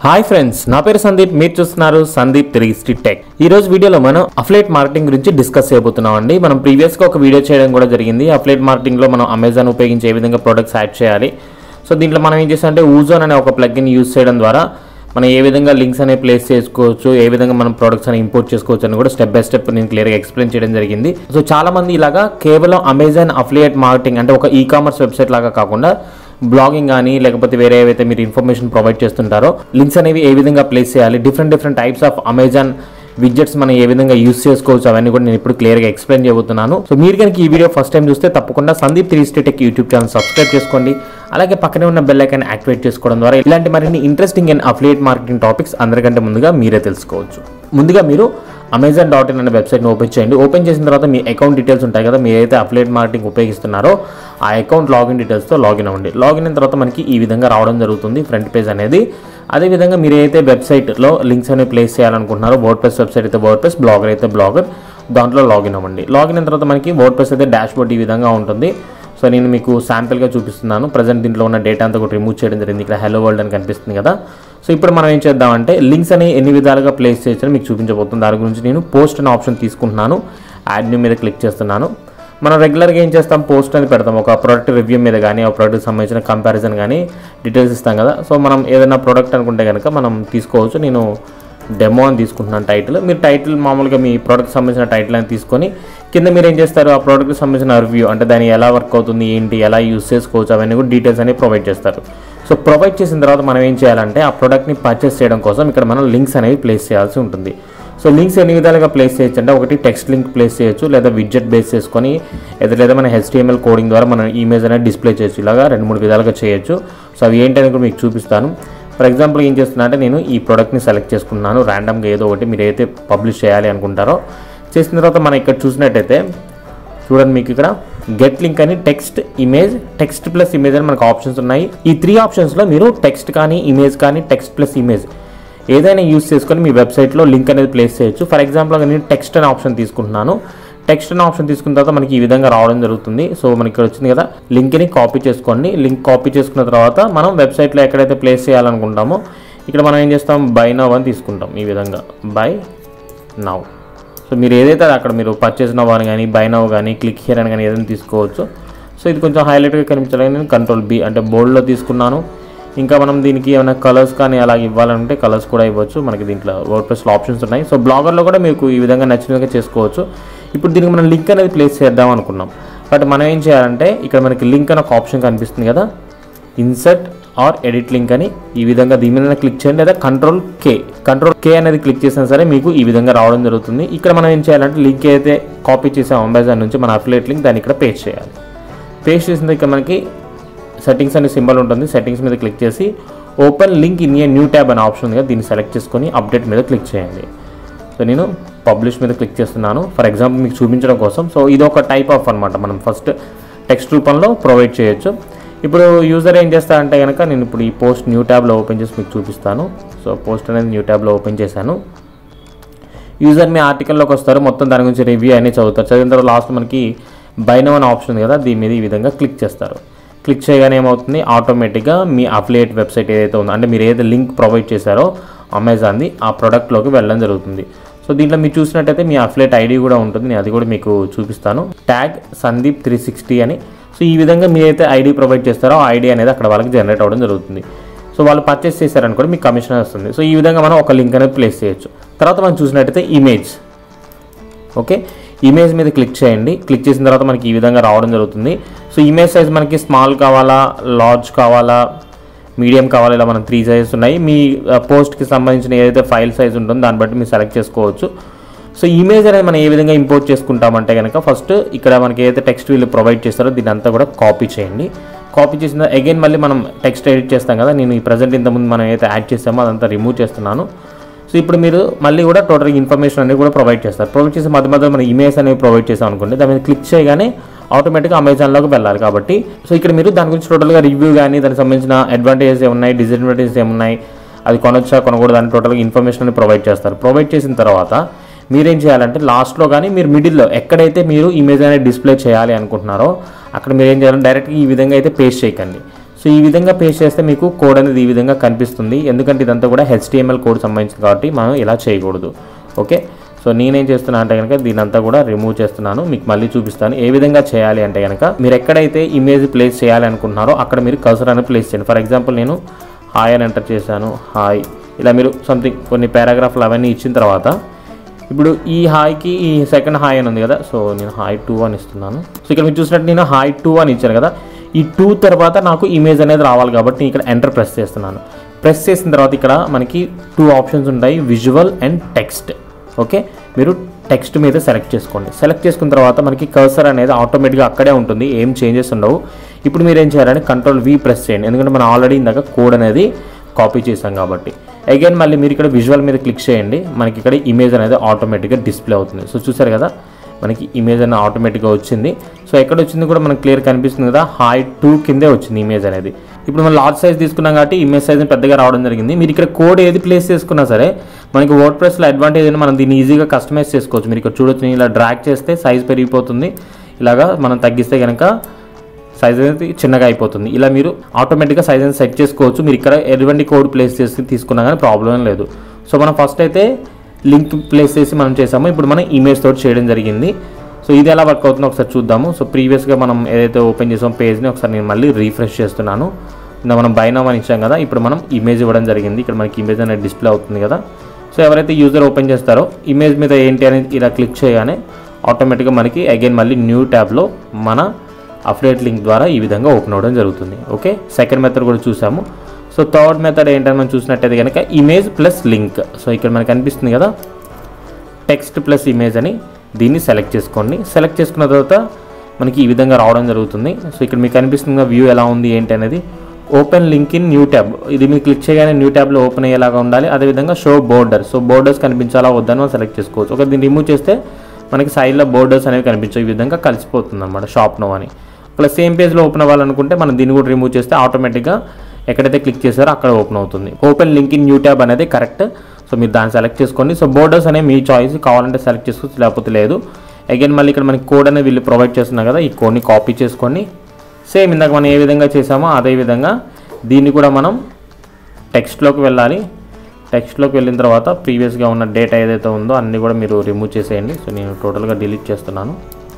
hi friends నా పేరు సందీప్ మీరు చూస్తున్నారు సందీప్ త్రీ స్ట్రీట్ టెక్ ఈ రోజు వీడియోలో మనం అఫ్లేట్ మార్కెటింగ్ గురించి డిస్కస్ చేయబోతున్నాం అండి మనం ప్రీవియస్ గా ఒక వీడియో చేయడం కూడా జరిగింది అఫ్లేట్ మార్కెటింగ్ లో మనం అమెజాన్ ఉపయోగించి ఏ విధంగా ప్రొడక్ట్స్ యాడ్ చేయాలి సో దీంట్లో మనం ఏం చేస్తామంటే ఊజోన్ అనే ఒక ప్లగ్ఇన్ యూస్ చేయడం ద్వారా మనం ఏ విధంగా లింక్స్ అనేవి ప్లేస్ చేసుకోవచ్చు ఏ విధంగా మనం ప్రొడక్ట్స్ అని ఇంపోర్ట్ చేసుకోవచ్చు అని కూడా స్టెప్ బై స్టెప్ నేను క్లియర్గా ఎక్స్ప్లెయిన్ చేయడం జరిగింది సో చాలా మంది ఇలాగా కేవలం అమెజాన్ అఫిలియేట్ మార్కెటింగ్ అంటే ఒక ఈ కామర్స్ వెబ్సైట్ లాగా కాకుండా బ్లాగింగ్ కానీ లేకపోతే వేరే ఏవైతే మీరు ఇన్ఫర్మేషన్ ప్రొవైడ్ చేస్తుంటారో లింక్స్ అనేవి ఏ విధంగా ప్లేస్ చేయాలి different different types of Amazon widgets మనం ఏ విధంగా యూస్ చేసుకోవచ్చు అవన్నీ కూడా నేను ఇప్పుడు క్లియర్గా ఎక్స్ప్లెయిన్ చేయబోతున్నాను సో మీరు కనుక ఈ వీడియో ఫస్ట్ టైం చూస్తే తప్పకుండా సందీప్ త్రీ స్టేటెక్ యూట్యూబ్ ఛానల్ సబ్స్క్రైబ్ చేసుకోండి అలాగే పక్కనే ఉన్న బెల్ ఐకాన్ యాక్టివేట్ చేసుకోవడం ద్వారా ఇలాంటి మరిన్ని interesting and affiliate marketing topics అందరికంటే ముందుగా మీరే తెలుసుకోవచ్చు ముందుగా మీరు అమెజాన్ డాట్ ఇన్ అనే వెబ్సైట్ని ఓపెన్ చేయండి ఓపెన్ చేసిన తర్వాత మీ అకౌంట్ డీటెయిల్స్ ఉంటాయి కదా మీరు ఏదైతే అఫిలియేట్ మార్కెటింగ్ ఉపయోగిస్తున్నారో ఆ అకౌంట్ లాగిన్ డీటెయిల్స్తో లాగిన్ అవ్వండి లాగిన్ అయిన తర్వాత మనకి ఈ విధంగా రావడం జరుగుతుంది ఫ్రంట్ పేజ్ అనేది అదేవిధంగా మీరు ఏదైతే వెబ్సైట్లో లింక్స్ అనేవి ప్లేస్ చేయాలనుకుంటున్నారో వర్డ్ ప్రెస్ వెబ్సైట్ అయితే వర్డ్ ప్రెస్ బ్లాగర్ అయితే బ్లాగర్ దాంట్లో లాగిన్ అవ్వండి లాగిన్ అయిన తర్వాత మనకి వర్డ్ ప్రెస్ అయితే డాష్ బోర్డ్ ఈ విధంగా ఉంటుంది సో నేను మీకు శాంపిల్గా చూపిస్తున్నాను ప్రజెంట్ దీంట్లో ఉన్న డేటా అంతా కూడా రిమూవ్ చేయడం జరిగింది ఇక్కడ హెలో వరల్డ్ అని కనిపిస్తుంది కదా సో ఇప్పుడు మనం ఏం చేద్దామంటే లింక్స్ అని ఎన్ని విధాలుగా ప్లేస్ చేయొచ్చని మీకు చూపించబోతుంది దాని గురించి నేను పోస్ట్ అనే ఆప్షన్ తీసుకుంటున్నాను యాడ్ న్యూ మీద క్లిక్ చేస్తున్నాను మనం రెగ్యులర్గా ఏం చేస్తాం పోస్ట్ అని పెడతాం ఒక ప్రోడక్ట్ రివ్యూ మీద కానీ ఆ ప్రోడక్ట్కి సంబంధించిన కంపారిజన్ కానీ డీటెయిల్స్ ఇస్తాం కదా సో మనం ఏదైనా ప్రోడక్ట్ అనుకుంటే కనుక మనం తీసుకోవచ్చు నేను డెమో అని తీసుకుంటున్నాను టైటిల్ మీరు టైటిల్ మామూలుగా మీ ప్రోడక్ట్ సంబంధించిన టైటిల్ అని తీసుకొని కింద మీరు ఏం చేస్తారు ఆ ప్రోడక్ట్కి సంబంధించిన రివ్యూ అంటే దాని ఎలా వర్క్ అవుతుంది ఏంటి ఎలా యూస్ చేసుకోవచ్చు అవన్నీ కూడా డీటెయిల్స్ అనేవి ప్రొవైడ్ చేస్తారు సో ప్రొవైడ్ చేసిన తర్వాత మనం ఏం చేయాలంటే ఆ ప్రోడక్ట్ని పర్చేస్ చేయడం కోసం ఇక్కడ మనం లింక్స్ అనేవి ప్లేస్ చేయాల్సి ఉంటుంది సో లింక్స్ ఎన్ని విధాలుగా ప్లేస్ చేయొచ్చు అంటే ఒకటి టెక్స్ట్ లింక్ ప్లేస్ చేయొచ్చు లేదా విడ్జెట్ బేస్ చేసుకొని లేదా లేదా మన హెచ్టిఎంఎల్ కోడింగ్ ద్వారా మనం ఇమేజ్ అనేది డిస్ప్లే చేయొచ్చు ఇలాగా రెండు మూడు విధాలుగా చేయొచ్చు సో అవి ఏంటనేది కూడా మీకు చూపిస్తాను ఫర్ ఎగ్జాంపుల్ ఏం చేస్తున్నా అంటే నేను ఈ ప్రోడక్ట్ని సెలెక్ట్ చేసుకున్నాను ర్యాండమ్గా ఏదో ఒకటి మీరు ఏదైతే పబ్లిష్ చేయాలి అనుకుంటారో చేసిన తర్వాత మనం ఇక్కడ చూసినట్టయితే చూడండి మీకు ఇక్కడ గెట్ లింక్ అని text image text plus image అని మనకు ఆప్షన్స్ ఉన్నాయి ఈ త్రీ ఆప్షన్స్లో మీరు టెక్స్ట్ కానీ ఇమేజ్ కానీ టెక్స్ట్ ప్లస్ ఇమేజ్ ఏదైనా యూస్ చేసుకొని మీ వెబ్సైట్లో లింక్ అనేది ప్లేస్ చేయొచ్చు ఫర్ ఎగ్జాంపుల్ నేను టెక్స్ట్ అనే ఆప్షన్ తీసుకుంటున్నాను టెక్స్ట్ అనే ఆప్షన్ తీసుకున్న తర్వాత మనకి ఈ విధంగా రావడం జరుగుతుంది సో మనకి ఇక్కడ వచ్చింది కదా లింక్ని కాపీ చేసుకోండి లింక్ కాపీ చేసుకున్న తర్వాత మనం వెబ్సైట్లో ఎక్కడైతే ప్లేస్ చేయాలనుకుంటామో ఇక్కడ మనం ఏం చేస్తాం బై నవ్ అని తీసుకుంటాం ఈ విధంగా బై నవ్ సో మీరు ఏదైతే అది అక్కడ మీరు పర్చేస్ నవ్ అని కానీ బై నవ్ కానీ క్లిక్ హియర్ అని కానీ ఏదైనా తీసుకోవచ్చు సో ఇది కొంచెం హైలైట్గా కనిపించాలని నేను కంట్రోల్ బి అంటే బోల్డ్లో తీసుకున్నాను ఇంకా మనం దీనికి ఏమైనా కలర్స్ కానీ అలా ఇవ్వాలంటే కలర్స్ కూడా ఇవ్వచ్చు మనకి దీంట్లో వర్డ్ ప్రెస్లో ఆప్షన్స్ ఉన్నాయి సో బ్లాగర్లో కూడా మీకు ఈ విధంగా నచ్చినవిగా చేసుకోవచ్చు ఇప్పుడు దీనికి మనం లింక్ అనేది ప్లేస్ చేద్దాం అనుకున్నాం బట్ మనం ఏం చేయాలంటే ఇక్కడ మనకి లింక్ అని ఒక ఆప్షన్ కనిపిస్తుంది కదా ఇన్సర్ట్ ఆర్ ఎడిట్ లింక్ అని ఈ విధంగా దీని మీద క్లిక్ చేయండి లేదా కంట్రోల్ కే కంట్రోల్ కే అనేది క్లిక్ చేసినా సరే మీకు ఈ విధంగా రావడం జరుగుతుంది ఇక్కడ మనం ఏం చేయాలంటే లింక్ అయితే కాపీ చేసాం అమెజాన్ నుంచి మన అఫిలేట్ లింక్ దాన్ని ఇక్కడ పేస్ట్ చేయాలి పేస్ట్ చేసిన ఇక్కడ మనకి సెట్టింగ్స్ అనే సింబల్ ఉంటుంది సెట్టింగ్స్ మీద క్లిక్ చేసి open link in a new tab అనే ఆప్షన్ ఉంది కదా దీన్ని సెలెక్ట్ చేసుకొని అప్డేట్ మీద క్లిక్ చేయండి సో నేను పబ్లిష్ మీద క్లిక్ చేస్తున్నాను ఫర్ ఎగ్జాంపుల్ మీకు చూపించడం కోసం సో ఇది ఒక టైప్ ఆఫ్ అనమాట మనం ఫస్ట్ టెక్స్ట్ రూపంలో ప్రొవైడ్ చేయొచ్చు ఇప్పుడు యూజర్ ఏం చేస్తా అంటే కనుక నేను ఇప్పుడు ఈ పోస్ట్ న్యూ ట్యాబ్లో ఓపెన్ చేసి మీకు చూపిస్తాను సో పోస్ట్ అనేది న్యూ ట్యాబ్లో ఓపెన్ చేశాను యూజర్ మీ ఆర్టికల్లోకి వస్తారు మొత్తం దాని గురించి రివ్యూ అనేది చదువుతారు చదివిన తర్వాత లాస్ట్ మనకి బైనో అనే ఆప్షన్ ఉంది కదా దీని మీద ఈ విధంగా క్లిక్ చేస్తారు క్లిక్ చేయగానే ఏమవుతుంది ఆటోమేటిక్గా మీ అఫిలియేట్ వెబ్సైట్ ఏదైతే ఉందో అంటే మీరు ఏదైతే లింక్ ప్రొవైడ్ చేశారో అమెజాన్ది ఆ ప్రోడక్ట్లోకి వెళ్ళడం జరుగుతుంది సో దీంట్లో మీరు చూసినట్టయితే మీ అఫిలియేట్ ఐడి కూడా ఉంటుంది నేను అది కూడా మీకు చూపిస్తాను ట్యాగ్ సందీప్ త్రీ సిక్స్టీ అని సో ఈ విధంగా మీరైతే ఐడి ప్రొవైడ్ చేస్తారో ఆ ఐడి అనేది అక్కడ వాళ్ళకి జనరేట్ అవ్వడం జరుగుతుంది సో వాళ్ళు పర్చేస్ చేశారనుకోండి మీకు కమిషన్ వస్తుంది సో ఈ విధంగా మనం ఒక లింక్ అనేది ప్లేస్ చేయొచ్చు తర్వాత మనం చూసినట్టయితే ఇమేజ్ ఓకే ఇమేజ్ మీద క్లిక్ చేయండి క్లిక్ చేసిన తర్వాత మనకి ఈ విధంగా రావడం జరుగుతుంది సో ఇమేజ్ సైజ్ మనకి స్మాల్ కావాలా లార్జ్ కావాలా మీడియం కావాలా ఇలా మనం త్రీ సైజెస్ ఉన్నాయి మీ పోస్ట్కి సంబంధించిన ఏదైతే ఫైల్ సైజ్ ఉంటుందో దాన్ని బట్టి మీరు సెలెక్ట్ చేసుకోవచ్చు సో ఇమేజ్ అనేది మనం ఏ విధంగా ఇంపోర్ట్ చేసుకుంటామంటే కనుక ఫస్ట్ ఇక్కడ మనకి ఏదైతే టెక్స్ట్ వీళ్ళు ప్రొవైడ్ చేస్తారో దీని అంతా కూడా కాపీ చేయండి కాపీ చేసిన అగైన్ మళ్ళీ మనం టెక్స్ట్ ఎడిట్ చేస్తాం కదా నేను ఈ ప్రజెంట్ ఇంతకుముందు మనం ఏదైతే యాడ్ చేస్తామో అదంతా రిమూవ్ చేస్తున్నాను సో ఇప్పుడు మీరు మళ్ళీ కూడా టోటల్ ఇన్ఫర్మేషన్ అనేది కూడా ప్రొవైడ్ చేస్తారు ప్రొవైడ్ చేసే మధ్య మధ్యలో మనం ఇమేజ్ అనేవి ప్రొవైడ్ చేసాం అనుకోండి దాని మీద క్లిక్ చేయగానే ఆటోమేటిక్గా అమెజాన్లోకి వెళ్ళాలి కాబట్టి సో ఇక్కడ మీరు దాని గురించి టోటల్గా రివ్యూ కానీ దానికి సంబంధించిన అడ్వాంటేజెస్ ఏమున్నాయి డిసడ్వాంటేజెస్ ఏమున్నాయి అది కొనొచ్చా కొనకూడదు అని టోటల్గా ఇన్ఫర్మేషన్ అనేది ప్రొవైడ్ చేస్తారు ప్రొవైడ్ చేసిన తర్వాత మీరేం చేయాలంటే లాస్ట్లో కానీ మీరు మిడిల్లో ఎక్కడైతే మీరు ఇమేజ్ అనేది డిస్ప్లే చేయాలి అనుకుంటున్నారో అక్కడ మీరు ఏం చేయాలంటే డైరెక్ట్గా ఈ విధంగా అయితే పేస్ట్ చేయకండి సో ఈ విధంగా పేస్ట్ చేస్తే మీకు కోడ్ అనేది ఈ విధంగా కనిపిస్తుంది ఎందుకంటే ఇదంతా కూడా హెచ్టిఎంఎల్ కోడ్ సంబంధించింది కాబట్టి మనం ఇలా చేయకూడదు ఓకే సో నేనేం చేస్తున్నా అంటే కనుక దీని అంతా కూడా రిమూవ్ చేస్తున్నాను మీకు మళ్ళీ చూపిస్తాను ఏ విధంగా చేయాలి అంటే కనుక మీరు ఎక్కడైతే ఇమేజ్ ప్లేస్ చేయాలి అనుకుంటున్నారో అక్కడ మీరు కల్సర్ అనేది ప్లేస్ చేయండి ఫర్ ఎగ్జాంపుల్ నేను హాయ్ అని ఎంటర్ చేశాను హాయ్ ఇలా మీరు సంథింగ్ కొన్ని పారాగ్రాఫ్లు అవన్నీ ఇచ్చిన తర్వాత ఇప్పుడు ఈ హాయ్కి ఈ సెకండ్ హాయ్ అని ఉంది కదా సో నేను హాయ్ టూ అని ఇస్తున్నాను సో ఇక్కడ మీరు చూసినట్టు నేను హాయ్ టూ అని ఇచ్చాను కదా ఈ టూ తర్వాత నాకు ఇమేజ్ అనేది రావాలి కాబట్టి నేను ఇక్కడ ఎంటర్ ప్రెస్ చేస్తున్నాను ప్రెస్ చేసిన తర్వాత ఇక్కడ మనకి టూ ఆప్షన్స్ ఉంటాయి విజువల్ అండ్ టెక్స్ట్ ఓకే మీరు టెక్స్ట్ మీద సెలెక్ట్ చేసుకోండి సెలెక్ట్ చేసుకున్న తర్వాత మనకి కర్సర్ అనేది ఆటోమేటిక్గా అక్కడే ఉంటుంది ఏం చేంజెస్ ఉండవు ఇప్పుడు మీరు ఏం చేయాలంటే కంట్రోల్ వి ప్రెస్ చేయండి ఎందుకంటే మనం ఆల్రెడీ ఇందాక కోడ్ అనేది కాపీ చేసాం కాబట్టి అగైన్ మళ్ళీ మీరు ఇక్కడ విజువల్ మీద క్లిక్ చేయండి మనకి ఇక్కడ ఇమేజ్ అనేది ఆటోమేటిక్గా డిస్ప్లే అవుతుంది సో చూసారు కదా మనకి ఇమేజ్ అనేది ఆటోమేటిక్గా వచ్చింది సో ఎక్కడ వచ్చింది కూడా మనకి క్లియర్ కనిపిస్తుంది కదా హాయ్ టూ కిందే వచ్చింది ఇమేజ్ అనేది ఇప్పుడు మనం లార్జ్ సైజ్ తీసుకున్నాం కాబట్టి ఇమేజ్ సైజ్ పెద్దగా రావడం జరిగింది మీరు ఇక్కడ కోడ్ ఏది ప్లేస్ చేసుకున్నా సరే మనకి వర్డ్ ప్రెస్లో అడ్వాంటేజ్ ఏంటంటే మనం దీన్ని ఈజీగా కస్టమైజ్ చేసుకోవచ్చు మీరు ఇక్కడ చూడొచ్చు ఇలా డ్రాగ్ చేస్తే సైజ్ పెరిగిపోతుంది ఇలాగా మనం తగ్గిస్తే కనుక సైజ్ అనేది చిన్నగా అయిపోతుంది ఇలా మీరు ఆటోమేటిక్గా సైజ్ అనేది సెట్ చేసుకోవచ్చు మీరు ఇక్కడ ఎటువంటి కోడ్ ప్లేస్ చేసి తీసుకున్నా కానీ ప్రాబ్లం లేదు సో మనం ఫస్ట్ అయితే లింక్ ప్లేస్ చేసి మనం చేసాము ఇప్పుడు మనం ఇమేజ్ తోటి చేయడం జరిగింది సో ఇది ఎలా వర్క్ అవుతుందో ఒకసారి చూద్దాము సో ప్రీవియస్గా మనం ఏదైతే ఓపెన్ చేసాం పేజ్ని ఒకసారి నేను మళ్ళీ రీఫ్రెష్ చేస్తున్నాను ఇందా మనం బైనామ్ అని ఇచ్చాం కదా ఇప్పుడు మనం ఇమేజ్ ఇవ్వడం జరిగింది ఇక్కడ మనకి ఇమేజ్ అనేది డిస్ప్లే అవుతుంది కదా సో ఎవరైతే యూజర్ ఓపెన్ చేస్తారో ఇమేజ్ మీద ఏంటి అనేది ఇలా క్లిక్ చేయగానే ఆటోమేటిక్గా మనకి అగైన్ మళ్ళీ న్యూ ట్యాబ్లో మన అఫ్లేట్ లింక్ ద్వారా ఈ విధంగా ఓపెన్ అవ్వడం జరుగుతుంది ఓకే సెకండ్ మెథడ్ కూడా చూసాము సో థర్డ్ మెథడ్ ఏంటని మనం చూసినట్టయితే కనుక ఇమేజ్ ప్లస్ లింక్ సో ఇక్కడ మనకి కనిపిస్తుంది కదా టెక్స్ట్ ప్లస్ ఇమేజ్ అని దీన్ని సెలెక్ట్ చేసుకోండి సెలెక్ట్ చేసుకున్న తర్వాత మనకి ఈ విధంగా రావడం జరుగుతుంది సో ఇక్కడ మీకు కనిపిస్తుంది వ్యూ ఎలా ఉంది ఏంటి అనేది open link in new tab ఇది మీరు క్లిక్ చేయగానే న్యూ ట్యాబ్లో ఓపెన్ అయ్యేలాగా ఉండాలి అదేవిధంగా షో బోర్డర్ సో బోర్డర్స్ కనిపించాలా వద్దని మనం సెలెక్ట్ చేసుకోవచ్చు ఒక దీన్ని రిమూవ్ చేస్తే మనకి సైడ్లో బోర్డర్స్ అనేవి కనిపించవు ఈ విధంగా కలిసిపోతుంది అనమాట షాప్ నో అని ఒకవేళ సేమ్ పేజ్లో ఓపెన్ అవ్వాలనుకుంటే మనం దీన్ని కూడా రిమూవ్ చేస్తే ఆటోమేటిక్గా ఎక్కడైతే క్లిక్ చేశారో అక్కడ ఓపెన్ అవుతుంది open link in new tab అనేది కరెక్ట్ సో మీరు దాన్ని సెలెక్ట్ చేసుకోండి సో బోర్డర్స్ అనేవి మీ చాయిస్ కావాలంటే సెలెక్ట్ చేసుకోవచ్చు లేకపోతే లేదు అగైన్ మళ్ళీ ఇక్కడ మనకి కోడ్ అనేది వీళ్ళు ప్రొవైడ్ చేస్తున్నారు కదా ఈ కోడ్ని కాపీ చేసుకోండి సేమ్ ఇందాక మనం ఏ విధంగా చేసామో అదే విధంగా దీన్ని కూడా మనం టెక్స్ట్లోకి వెళ్ళాలి టెక్స్ట్లోకి వెళ్ళిన తర్వాత ప్రీవియస్గా ఉన్న డేటా ఏదైతే ఉందో అన్నీ కూడా మీరు రిమూవ్ చేసేయండి సో నేను టోటల్గా డిలీట్ చేస్తున్నాను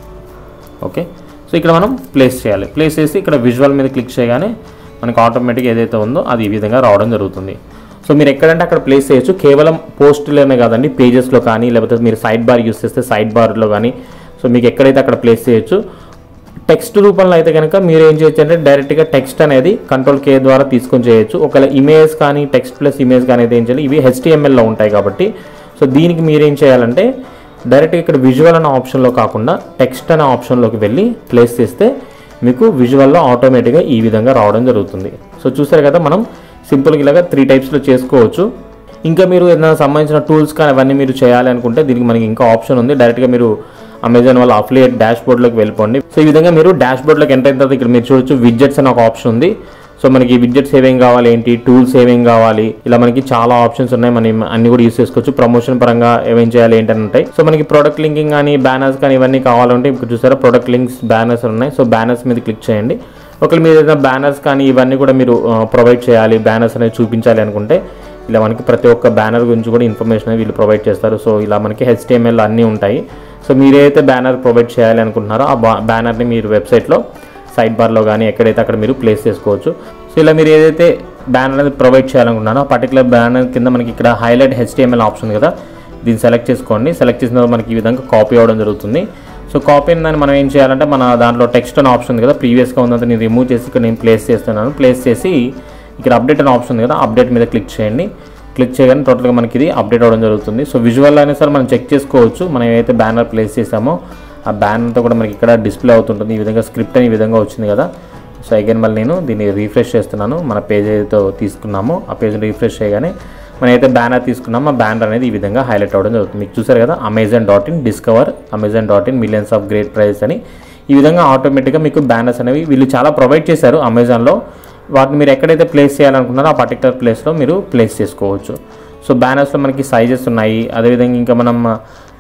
ఓకే సో ఇక్కడ మనం ప్లేస్ చేయాలి ప్లేస్ చేసి ఇక్కడ విజువల్ మీద క్లిక్ చేయగానే మనకి ఆటోమేటిక్ ఏదైతే ఉందో అది ఈ విధంగా రావడం జరుగుతుంది సో మీరు ఎక్కడంటే అక్కడ ప్లేస్ చేయొచ్చు కేవలం పోస్టులోనే కాదండి పేజెస్లో కానీ లేకపోతే మీరు సైడ్ బార్ యూస్ చేస్తే సైడ్ బార్లో కానీ సో మీకు ఎక్కడైతే అక్కడ ప్లేస్ చేయొచ్చు టెక్స్ట్ రూపంలో అయితే కనుక మీరు ఏం చేయొచ్చు అంటే డైరెక్ట్గా టెక్స్ట్ అనేది కంట్రోల్ కే ద్వారా తీసుకొని చేయొచ్చు ఒకవేళ ఇమేజ్ కానీ టెక్స్ట్ ప్లస్ ఇమేజ్ కానీ అయితే ఏం చేయాలి ఇవి హెచ్టిఎంఎల్లో ఉంటాయి కాబట్టి సో దీనికి మీరు ఏం చేయాలంటే డైరెక్ట్గా ఇక్కడ విజువల్ అనే ఆప్షన్లో కాకుండా టెక్స్ట్ అనే ఆప్షన్లోకి వెళ్ళి ప్లేస్ చేస్తే మీకు విజువల్లో ఆటోమేటిక్గా ఈ విధంగా రావడం జరుగుతుంది సో చూసారు కదా మనం సింపుల్గా ఇలాగా త్రీ టైప్స్లో చేసుకోవచ్చు ఇంకా మీరు ఏదైనా సంబంధించిన టూల్స్ కానీ అవన్నీ మీరు చేయాలి అనుకుంటే దీనికి మనకి ఇంకా ఆప్షన్ ఉంది డైరెక్ట్గా మీరు అమెజాన్ వాళ్ళ అఫిలియేట్ డాష్ బోర్డ్లోకి వెళ్ళిపోండి సో ఈ విధంగా మీరు డాష్ బోర్డ్లోకి ఎంటర్ అయిన తర్వాత ఇక్కడ మీరు చూడొచ్చు విడ్జెట్స్ అనే ఒక ఆప్షన్ ఉంది సో మనకి విడ్జెట్స్ ఏమేం కావాలి ఏంటి టూల్స్ ఏమేం కావాలి ఇలా మనకి చాలా ఆప్షన్స్ ఉన్నాయి మనం అన్ని కూడా యూస్ చేసుకోవచ్చు ప్రమోషన్ పరంగా ఏమేం చేయాలి ఏంటని ఉంటాయి సో మనకి ప్రొడక్ట్ లింకింగ్ కానీ బ్యానర్స్ కానీ ఇవన్నీ కావాలంటే ఇప్పుడు చూసారా ప్రొడక్ట్ లింక్స్ బ్యానర్స్ ఉన్నాయి సో బ్యానర్స్ మీద క్లిక్ చేయండి ఒకవేళ మీరు ఏదైనా బ్యానర్స్ కానీ ఇవన్నీ కూడా మీరు ప్రొవైడ్ చేయాలి బ్యానర్స్ అనేవి చూపించాలి అనుకుంటే ఇలా మనకి ప్రతి ఒక్క బ్యానర్ గురించి కూడా ఇన్ఫర్మేషన్ వీళ్ళు ప్రొవైడ్ చేస్తారు సో ఇలా మనకి హెచ్టిఎంఎల్ అన్నీ ఉంటాయి సో మీరు ఏదైతే బ్యానర్ ప్రొవైడ్ చేయాలి అనుకుంటున్నారో ఆ బ్యానర్ని మీరు వెబ్సైట్లో సైడ్ బార్లో కానీ ఎక్కడైతే అక్కడ మీరు ప్లేస్ చేసుకోవచ్చు సో ఇలా మీరు ఏదైతే బ్యానర్ అనేది ప్రొవైడ్ చేయాలనుకుంటున్నారో ఆ పర్టికులర్ బ్యానర్ కింద మనకి ఇక్కడ హైలైట్ హెచ్టిఎంఎల్ ఆప్షన్ ఉంది కదా దీన్ని సెలెక్ట్ చేసుకోండి సెలెక్ట్ చేసిన తర్వాత మనకి ఈ విధంగా కాపీ అవ్వడం జరుగుతుంది సో కాపీ దాన్ని మనం ఏం చేయాలంటే మన దాంట్లో టెక్స్ట్ అనే ఆప్షన్ ఉంది కదా ప్రీవియస్గా ఉన్నది నేను రిమూవ్ చేసి ఇక్కడ నేను ప్లేస్ చేస్తున్నాను ప్లేస్ చేసి ఇక్కడ అప్డేట్ అనే ఆప్షన్ ఉంది కదా అప్డేట్ మీద క్లిక్ చేయండి క్లిక్ చేయగానే టోటల్గా మనకి ఇది అప్డేట్ అవ్వడం జరుగుతుంది సో విజువల్ అయినా సరే మనం చెక్ చేసుకోవచ్చు మనం ఏదైతే బ్యానర్ ప్లేస్ చేసామో ఆ బ్యానర్తో కూడా మనకి ఇక్కడ డిస్ప్లే అవుతుంటుంది ఈ విధంగా స్క్రిప్ట్ అని ఈ విధంగా వచ్చింది కదా సో అగైన్ మళ్ళీ నేను దీన్ని రీఫ్రెష్ చేస్తున్నాను మన పేజ్ ఏదైతే తీసుకున్నామో ఆ పేజ్ రీఫ్రెష్ చేయగానే మనం అయితే బ్యానర్ తీసుకున్నామో ఆ బ్యానర్ అనేది ఈ విధంగా హైలైట్ అవ్వడం జరుగుతుంది మీకు చూసారు కదా Amazon dot in discover Amazon dot in millions of great prizes అని ఈ విధంగా ఆటోమేటిక్గా మీకు బ్యానర్స్ అనేవి వీళ్ళు చాలా ప్రొవైడ్ చేశారు అమెజాన్లో వాటిని మీరు ఎక్కడైతే ప్లేస్ చేయాలనుకున్నారో ఆ పర్టికులర్ ప్లేస్లో మీరు ప్లేస్ చేసుకోవచ్చు సో బ్యానర్స్లో మనకి సైజెస్ ఉన్నాయి అదేవిధంగా ఇంకా మనం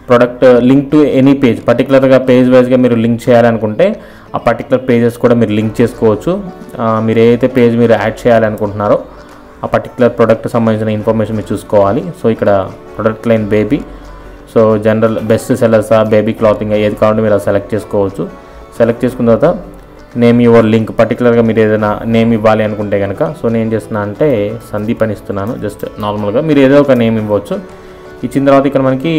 product link to any page పర్టికులర్గా పేజ్ వైజ్గా మీరు లింక్ చేయాలనుకుంటే ఆ పర్టికులర్ పేజెస్ కూడా మీరు లింక్ చేసుకోవచ్చు ఆ, మీరు ఏదైతే పేజ్ మీరు యాడ్ చేయాలనుకుంటున్నారో ఆ పర్టికులర్ ప్రోడక్ట్ సంబంధించిన ఇన్ఫర్మేషన్ మీరు చూసుకోవాలి సో ఇక్కడ product line baby so general best సెల్లర్సా బేబీ క్లాతింగ్ ఏది కావాలంటే మీరు సెలెక్ట్ చేసుకోవచ్చు సెలెక్ట్ చేసుకున్న తర్వాత నేమ్ యువర్ లింక్ పర్టికులర్గా మీరు ఏదైనా నేమ్ ఇవ్వాలి అనుకుంటే కనుక సో నేను ఏం చేస్తున్నా అంటే సందీప్ అని ఇస్తున్నాను జస్ట్ నార్మల్గా మీరు ఏదో ఒక నేమ్ ఇవ్వచ్చు ఇచ్చిన తర్వాత ఇక్కడ మనకి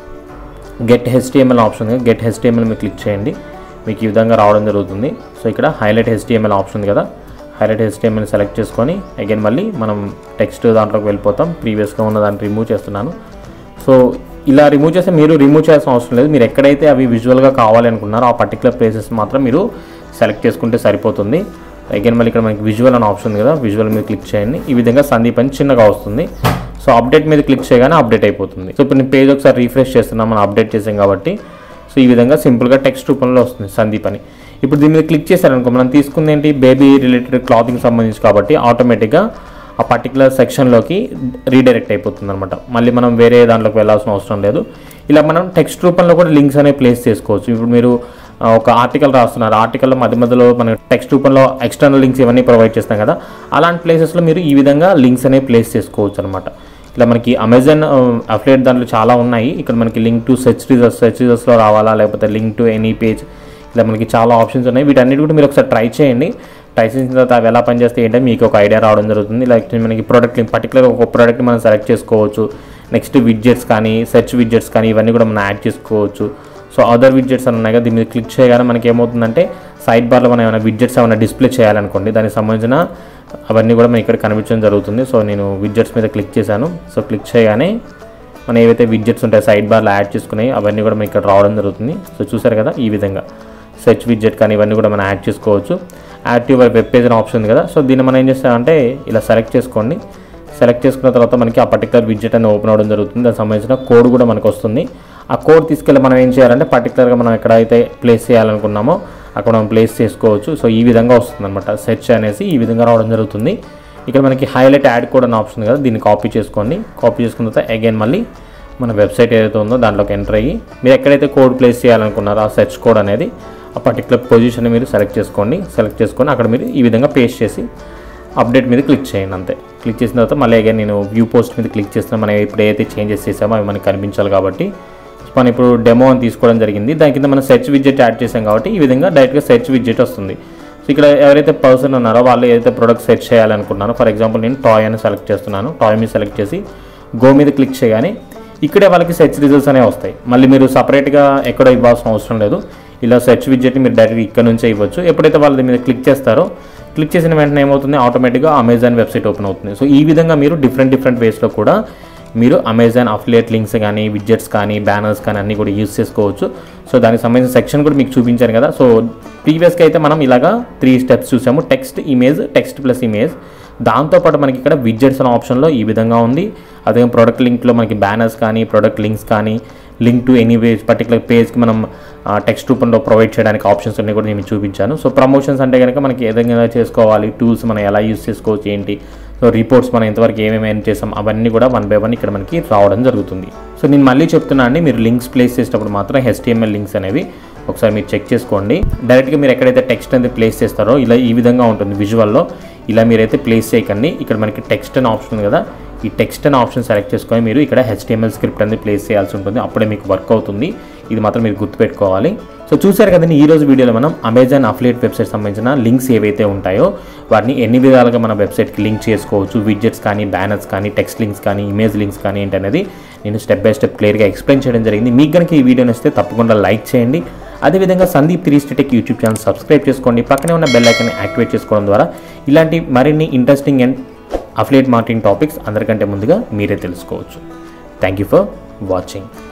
గెట్ హెచ్టిఎంఎల్ ఆప్షన్ ఉంది గెట్ హెచ్టిఎంఎల్ మీరు క్లిక్ చేయండి మీకు ఈ విధంగా రావడం జరుగుతుంది సో ఇక్కడ హైలైట్ హెచ్టిఎంఎల్ ఆప్షన్ ఉంది కదా హైలైట్ హెచ్టిఎంఎల్ సెలెక్ట్ చేసుకొని అగైన్ మళ్ళీ మనం టెక్స్ట్ దాంట్లోకి వెళ్ళిపోతాం ప్రీవియస్గా ఉన్న దాన్ని రిమూవ్ చేస్తున్నాను సో ఇలా రిమూవ్ చేస్తే మీరు రిమూవ్ చేయాల్సిన అవసరం లేదు మీరు ఎక్కడైతే అవి విజువల్గా కావాలి అనుకున్నారో ఆ పర్టికులర్ ప్లేసెస్ మాత్రం మీరు సెలెక్ట్ చేసుకుంటే సరిపోతుంది అగైన్ మళ్ళీ ఇక్కడ మనకి విజువల్ అని ఆప్షన్ ఉంది కదా విజువల్ మీద క్లిక్ చేయండి ఈ విధంగా సందీప్ అని చిన్నగా వస్తుంది సో అప్డేట్ మీద క్లిక్ చేయగానే అప్డేట్ అయిపోతుంది సో ఇప్పుడు నేను పేజ్ ఒకసారి రీఫ్రెష్ చేస్తున్నాం మనం అప్డేట్ చేసాం కాబట్టి సో ఈ విధంగా సింపుల్గా టెక్స్ట్ రూపంలో వస్తుంది సందీప్ అని ఇప్పుడు దీని మీద క్లిక్ చేశారనుకో మనం తీసుకుంది ఏంటి బేబీ రిలేటెడ్ క్లాతింగ్ సంబంధించి కాబట్టి ఆటోమేటిక్గా ఆ పర్టికులర్ సెక్షన్లోకి రీడైరెక్ట్ అయిపోతుంది అనమాట మళ్ళీ మనం వేరే దాంట్లోకి వెళ్ళాల్సిన అవసరం లేదు ఇలా మనం టెక్స్ట్ రూపంలో కూడా లింక్స్ అనేవి ప్లేస్ చేసుకోవచ్చు ఇప్పుడు మీరు ఆ, ఒక ఆర్టికల్ రాస్తున్నారు ఆర్టికల్లో మధ్య మధ్యలో మన టెక్స్ట్ రూపంలో ఎక్స్టర్నల్ లింక్స్ ఇవన్నీ ప్రొవైడ్ చేస్తాం కదా అలాంటి ప్లేసెస్లో మీరు ఈ విధంగా లింక్స్ అనేవి ప్లేస్ చేసుకోవచ్చు అనమాట ఇలా మనకి అమెజాన్ అఫిలియేట్ దాంట్లో చాలా ఉన్నాయి ఇక్కడ మనకి link to search results search రిజల్ట్స్లో రావాలా లేకపోతే లింక్ టు ఎనీ పేజ్ ఇలా మనకి చాలా ఆప్షన్స్ ఉన్నాయి వీటన్నిటి కూడా మీరు ఒకసారి ట్రై చేయండి ట్రై చేసిన తర్వాత అవి ఎలా పనిచేస్తే ఏంటంటే మీకు ఒక ఐడియా రావడం జరుగుతుంది లైక్ మనకి ప్రోడక్ట్ పర్టికులర్ ఒక ప్రోడక్ట్ మనం సెలెక్ట్ చేసుకోవచ్చు నెక్స్ట్ విడ్జెట్స్ కానీ సెర్చ్ విడ్జెట్స్ కానీ ఇవన్నీ కూడా మనం యాడ్ చేసుకోవచ్చు సో అదర్ విడ్జెట్స్ అని ఉన్నాయి కదా దీని మీద క్లిక్ చేయగానే మనకి ఏమవుతుందంటే సైడ్ బార్లో మనం ఏమైనా విడ్జెట్స్ ఏమైనా డిస్ప్లే చేయాలనుకోండి దానికి సంబంధించిన అవన్నీ కూడా మనకి ఇక్కడ కనిపించడం జరుగుతుంది సో నేను విడ్జెట్స్ మీద క్లిక్ చేశాను సో క్లిక్ చేయగానే మనం ఏవైతే విడ్జెట్స్ ఉంటాయో సైడ్ బార్లో యాడ్ చేసుకున్నాయి అవన్నీ కూడా మనకి ఇక్కడ రావడం జరుగుతుంది సో చూసారు కదా ఈ విధంగా సెర్చ్ విడ్జెట్ కానీ ఇవన్నీ కూడా మనం యాడ్ చేసుకోవచ్చు add to your web page అని ఆప్షన్ ఉంది కదా సో దీన్ని మనం ఏం చేస్తామంటే ఇలా సెలెక్ట్ చేసుకోండి సెలెక్ట్ చేసుకున్న తర్వాత మనకి ఆ పర్టికులర్ విడ్జెట్ అని ఓపెన్ అవ్వడం జరుగుతుంది దానికి సంబంధించిన కోడ్ కూడా మనకు వస్తుంది ఆ కోడ్ తీసుకెళ్ళి మనం ఏం చేయాలంటే పర్టికులర్గా మనం ఎక్కడైతే ప్లేస్ చేయాలనుకున్నామో అక్కడ మనం ప్లేస్ చేసుకోవచ్చు సో ఈ విధంగా వస్తుంది అనమాట సెర్చ్ అనేసి ఈ విధంగా రావడం జరుగుతుంది ఇక్కడ మనకి హైలైట్ యాడ్ కోడ్ అని ఆప్షన్ ఉంది కదా దీన్ని కాపీ చేసుకోండి కాపీ చేసుకున్న తర్వాత అగైన్ మళ్ళీ మన వెబ్సైట్ ఏదైతే ఉందో దాంట్లోకి ఎంటర్ అయ్యి మీరు ఎక్కడైతే కోడ్ ప్లేస్ చేయాలనుకున్నారో ఆ సెర్చ్ కోడ్ అనేది ఆ పర్టికులర్ పొజిషన్ మీరు సెలెక్ట్ చేసుకోండి సెలెక్ట్ చేసుకొని అక్కడ మీరు ఈ విధంగా పేస్ట్ చేసి అప్డేట్ మీద క్లిక్ చేయండి అంతే క్లిక్ చేసిన తర్వాత మళ్ళీ అగైన్ నేను వ్యూ పోస్ట్ మీద క్లిక్ చేస్తున్నా మనం ఇప్పుడు ఏదైతే చేంజెస్ చేసామో అవి మనకి కనిపించాలి కాబట్టి మనం ఇప్పుడు డెమో అని తీసుకోవడం జరిగింది దాని కింద మనం సెర్చ్ విడ్జెట్ యాడ్ చేసాం కాబట్టి ఈ విధంగా డైరెక్ట్గా సెర్చ్ విడ్జెట్ వస్తుంది సో ఇక్కడ ఎవరైతే పర్సన్ ఉన్నారో వాళ్ళు ఏదైతే ప్రొడక్ట్ సెర్చ్ చేయాలనుకున్నారో ఫర్ ఎగ్జాంపుల్ నేను టాయ్ అని సెలెక్ట్ చేస్తున్నాను టాయ్ మీద సెలెక్ట్ చేసి గో మీద క్లిక్ చేయగానే ఇక్కడే వాళ్ళకి సెర్చ్ రిజల్ట్స్ అనేవి వస్తాయి మళ్ళీ మీరు సపరేట్గా ఎక్కడ ఇవ్వాల్సిన అవసరం లేదు ఇలా సెర్చ్ విడ్జెట్ని మీరు డైరెక్ట్ ఇక్కడ నుంచే ఇవ్వచ్చు ఎప్పుడైతే వాళ్ళ దీని మీద క్లిక్ చేస్తారో క్లిక్ చేసిన వెంటనే ఏమవుతుంది ఆటోమేటిక్గా అమెజాన్ వెబ్సైట్ ఓపెన్ అవుతుంది సో ఈ విధంగా మీరు డిఫరెంట్ డిఫరెంట్ వేస్లో కూడా మీరు అమెజాన్ అఫిలియేట్ లింక్స్ కానీ విడ్జెట్స్ కానీ బ్యానర్స్ కానీ అన్నీ కూడా యూస్ చేసుకోవచ్చు సో దానికి సంబంధించిన సెక్షన్ కూడా మీకు చూపించాను కదా సో ప్రీవియస్గా అయితే మనం ఇలాగా త్రీ స్టెప్స్ చూసాము text image text plus image దాంతోపాటు మనకి ఇక్కడ విడ్జెట్స్ అనే ఆప్షన్లో ఈ విధంగా ఉంది అదే ప్రోడక్ట్ లింక్లో మనకి బ్యానర్స్ కానీ ప్రోడక్ట్ లింక్స్ కానీ link to any page particular పేజ్కి మనం టెక్స్ట్ రూపంలో ప్రొవైడ్ చేయడానికి ఆప్షన్స్ అన్ని కూడా నేను చూపించాను సో ప్రమోషన్స్ అంటే కనుక మనకి ఏ విధంగా చేసుకోవాలి టూల్స్ మనం ఎలా యూస్ చేసుకోవచ్చు ఏంటి సో రిపోర్ట్స్ మనం ఇంతవరకు ఏమేమి చేసాం అవన్నీ కూడా వన్ బై వన్ ఇక్కడ మనకి రావడం జరుగుతుంది సో నేను మళ్ళీ చెప్తున్నా అండి మీరు లింక్స్ ప్లేస్ చేసేటప్పుడు మాత్రం హెచ్టిఎంఎల్ లింక్స్ అనేవి ఒకసారి మీరు చెక్ చేసుకోండి డైరెక్ట్గా మీరు ఎక్కడైతే టెక్స్ట్ అనేది ప్లేస్ చేస్తారో ఇలా ఈ విధంగా ఉంటుంది విజువల్లో ఇలా మీరైతే ప్లేస్ చేయకండి ఇక్కడ మనకి టెక్స్ట్ అనే ఆప్షన్ ఉంది కదా ఈ టెక్స్ట్ అనే ఆప్షన్ సెలెక్ట్ చేసుకొని మీరు ఇక్కడ హెచ్టిఎంఎల్ స్క్రిప్ట్ అనేది ప్లేస్ చేయాల్సి ఉంటుంది అప్పుడే మీకు వర్క్ అవుతుంది ఇది మాత్రం మీరు గుర్తుపెట్టుకోవాలి సో చూసారు కదండి ఈ రోజు వీడియోలో మనం అమెజాన్ అఫిలియేట్ వెబ్సైట్ సంబంధించిన లింక్స్ ఏవైతే ఉంటాయో వాటిని ఎన్ని విధాలుగా మన వెబ్సైట్కి లింక్ చేసుకోవచ్చు విడ్జెట్స్ కానీ బ్యానర్స్ కానీ టెక్స్ట్ లింక్స్ కానీ ఇమేజ్ లింక్స్ కానీ ఏంటనేది నేను స్టెప్ బై స్టెప్ క్లియర్గా ఎక్స్ప్లెయిన్ చేయడం జరిగింది మీకు కనుక ఈ వీడియో నచ్చితే తప్పకుండా లైక్ చేయండి అదేవిధంగా సందీప్ త్రీ స్టేటెక్ యూట్యూబ్ ఛానల్ సబ్స్క్రైబ్ చేసుకోండి పక్కనే ఉన్న బెల్ ఐకాన్ని యాక్టివేట్ చేసుకోవడం ద్వారా ఇలాంటి మరిన్ని interesting and affiliate marketing topics అందరికంటే ముందుగా మీరే తెలుసుకోవచ్చు థ్యాంక్ యూ ఫర్ వాచింగ్